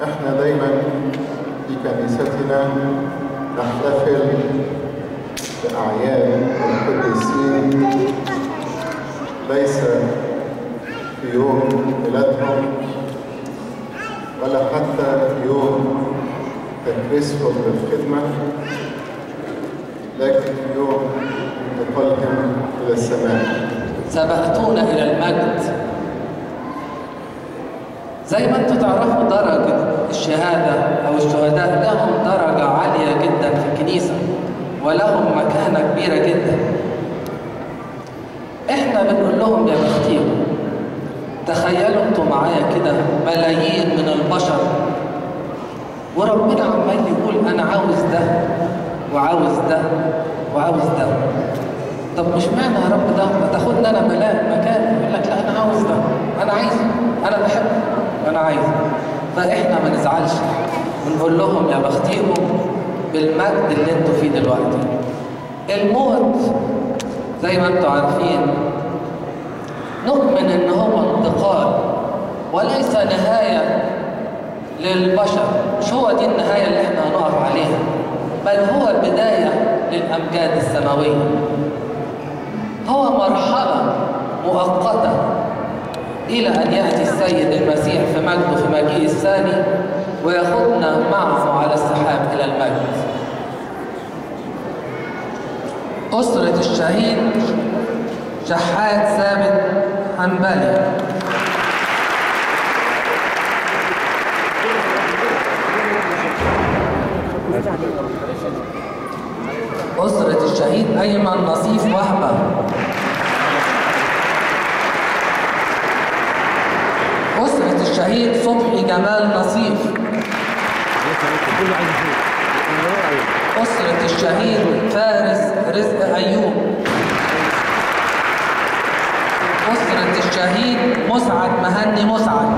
احنا دايما في كنيستنا نحتفل بأعياد القديسين ليس في يوم ميلادهم ولا حتى في يوم تكريسهم للخدمة لكن في يوم انتقالهم إلى السماء سبقتونا إلى المجد زي ما انتم تعرفوا درجة الشهادة أو الشهداء لهم درجة عالية جدا في الكنيسة ولهم مكانة كبيرة جدا احنا بنقول لهم يا بختيكم تخيلوا انتوا معايا كده ملايين من البشر وربنا عمال يقول انا عاوز ده وعاوز ده وعاوز ده طب مش معنى يا رب ده ما تاخدني انا ملاك مكان يقول لك لا انا عاوز ده انا عايزه انا بحبه انا عايزه فاحنا ما نزعلش ونقول لهم يا بختيكم بالمجد اللي انتوا فيه دلوقتي الموت زي ما انتوا عارفين نؤمن ان هو انتقال وليس نهايه للبشر مش هو دي النهايه اللي احنا هنقف عليها بل هو بدايه للامجاد السماويه هو مرحله مؤقته الى ان ياتي السيد المسيح في مجده في مجيء الثاني وياخذنا معه على السحاب الى المجد أسرة الشهيد شحات ثابت حنبلي أسرة الشهيد أيمن نصيف وهبة أسرة الشهيد صبحي جمال نصيف أسرة الشهيد فارس رزق أيوب أسرة الشهيد مسعد مهني مسعد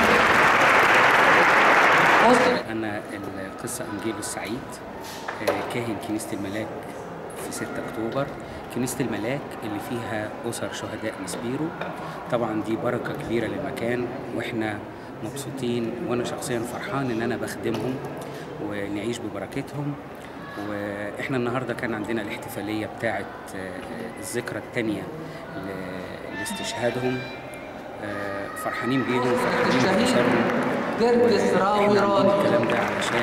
أسرة أنا القصة أنجيلو السعيد آه، كاهن كنيسة الملاك في 6 أكتوبر كنيسة الملاك اللي فيها أسر شهداء مسبيرو طبعا دي بركة كبيرة للمكان وإحنا مبسوطين وأنا شخصيا فرحان إن أنا بخدمهم ونعيش ببركتهم وإحنا النهاردة كان عندنا الاحتفالية بتاعة آه، الذكرى الثانية لاستشهادهم آه، فرحانين بيهم فرحانين الشهيد بأسرهم جرجس راوي احنا عاملين راضي الكلام ده علشان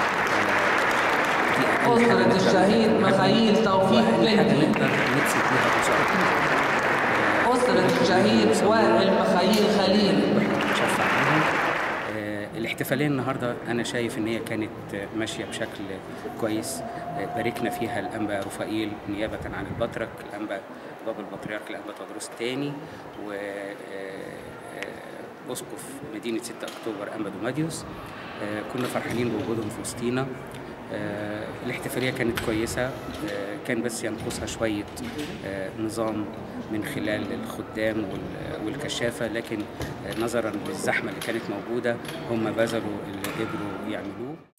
آه، دي أقل حاجة أسرة نقدر الشهيد نعملها. مخايل توفيق وأقل حاجة بنتي نقدر نبسط بيها أسرتنا آه، أسرة الشهيد وائل مخايل خليل واحنا بنشفع بيهم آه، الاحتفالية النهاردة أنا شايف إن هي كانت آه، ماشية بشكل كويس آه، باركنا فيها الأنبا رفائيل نيابة عن البطرك الأنبا بابا البطريرك الأنبا تدرس الثاني و آه، آه، أسقف مدينة 6 أكتوبر أنبا دوماديوس آه، كنا فرحانين بوجودهم في وسطينا آه، الاحتفالية كانت كويسة آه، كان بس ينقصها شوية آه، نظام من خلال الخدام وال- والكشافة لكن آه، نظرا للزحمة اللي كانت موجودة هم بذلوا اللي قدروا يعملوه